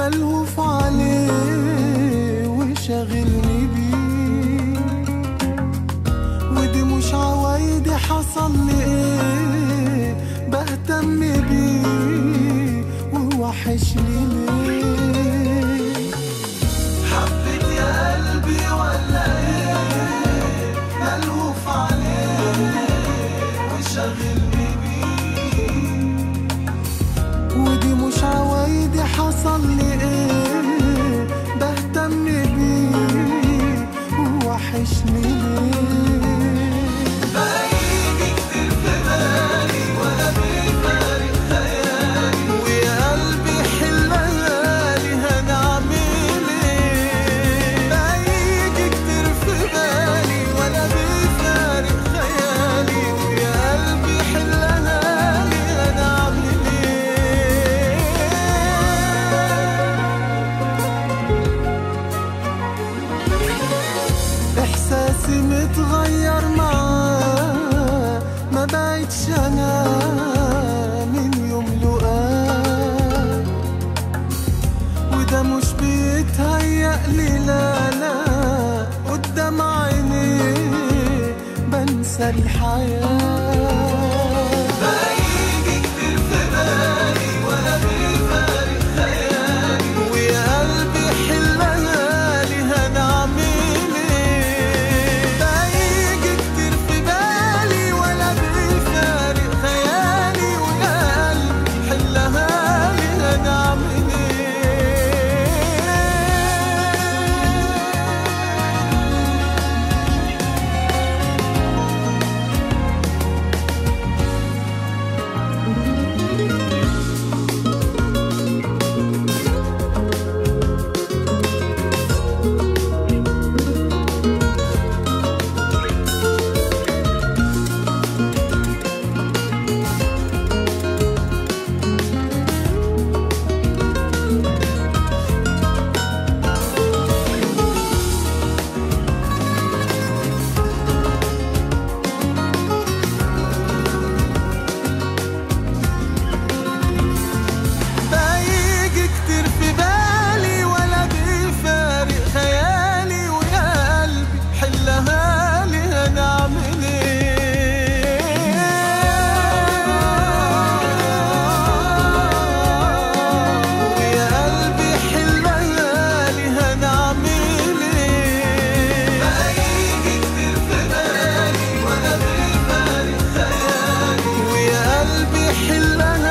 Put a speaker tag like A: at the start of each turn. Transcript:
A: ملهوف عليه وشاغلني بيه ودي مش عوايدي حصل لي ايه بهتم بيه ووحشني ليه حبيت يا قلبي ولا ايه ملهوف عليه وشاغلني بيه ودي مش عوايدي حصل لي ايه بهتم بيه ووحشني ليه بيجي كتير في بالي وانا بفارق خيالي ويا قلبي حلالي هنعمل ايه بيجي كتير في بالي وانا بفارق خيالي ويا قلبي حلالي هنعمل ايه احساسي متغير معاه ما بقتش انا من يوم لقاه وده مش بيتهيأ لي لا لا قدام عيني بنسى الحياة بيجي كتير في بالي وانا بفارق خيالي ويا قلبي حلالي هنعمل ايه بيجي كتير في بالي وانا بفارق خيالي ويا قلبي حلالي هنعمل ايه بيجي كتير في بالي ولا بيفارق خيالي ويا قلبي حلها لي هنعمل ايه ويا قلبي حلها لي هنعمل ايه بيجي كتير في بالي ولا بيفارق خيالي ويا قلبي حلها